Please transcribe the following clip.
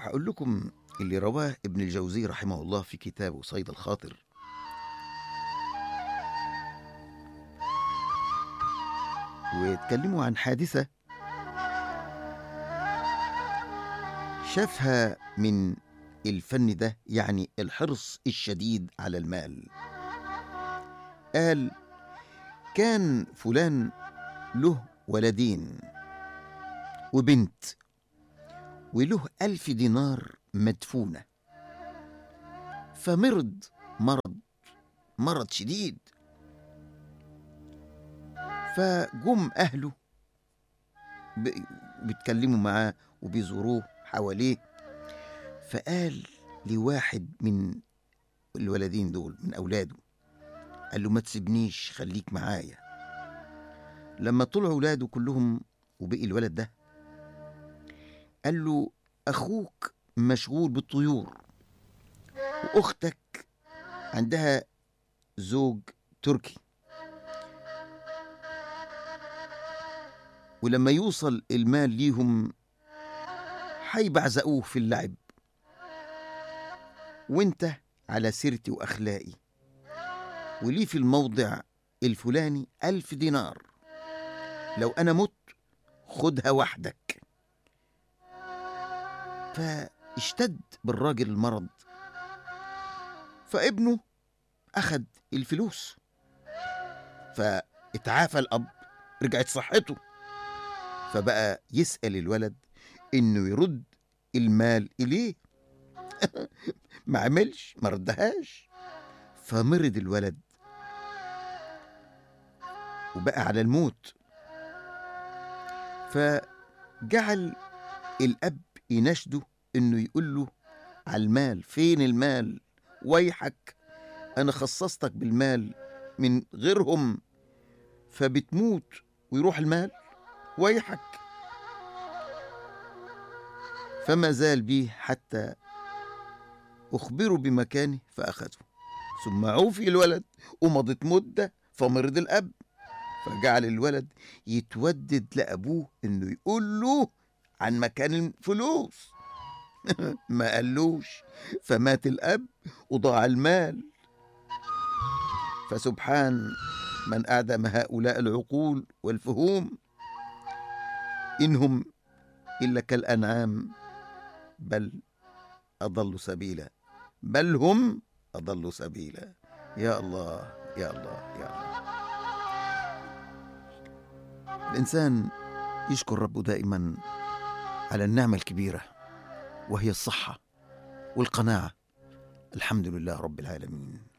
هقول لكم اللي رواه ابن الجوزي رحمه الله في كتابه صيد الخاطر واتكلموا عن حادثة شافها من الفن ده يعني الحرص الشديد على المال قال كان فلان له ولدين وبنت وله ألف دينار مدفونة فمرض مرض مرض شديد فجم أهله ب- بيتكلموا معاه وبيزوروه حواليه فقال لواحد من الولدين دول من أولاده قال له ما تسيبنيش خليك معايا لما طلعوا ولاده كلهم وبقي الولد ده قال له أخوك مشغول بالطيور وأختك عندها زوج تركي ولما يوصل المال ليهم هيبعزقوه في اللعب وانت على سيرتي وأخلاقي وليه في الموضع الفلاني ألف دينار لو أنا مت خدها وحدك فاشتد بالراجل المرض فابنه أخد الفلوس فاتعافى الأب رجعت صحته فبقى يسأل الولد إنه يرد المال إليه ما عملش ما ردهاش فمرض الولد وبقى على الموت فجعل الأب يناشده إنه يقول له على المال فين المال ويحك أنا خصصتك بالمال من غيرهم فبتموت ويروح المال ويحك فما زال بيه حتى أخبروا بمكانه فأخذه ثم عوفي الولد ومضت مدة فمرض الأب فجعل الولد يتودد لأبوه إنه يقول له عن مكان الفلوس ما قالوش فمات الأب وضاع المال فسبحان من أعدم هؤلاء العقول والفهوم إنهم إلا كالأنعام بل أضلوا سبيلا بل هم أضلوا سبيلا يا الله يا الله يا الله الإنسان يشكر ربه دائما على النعمة الكبيرة وهي الصحة والقناعة الحمد لله رب العالمين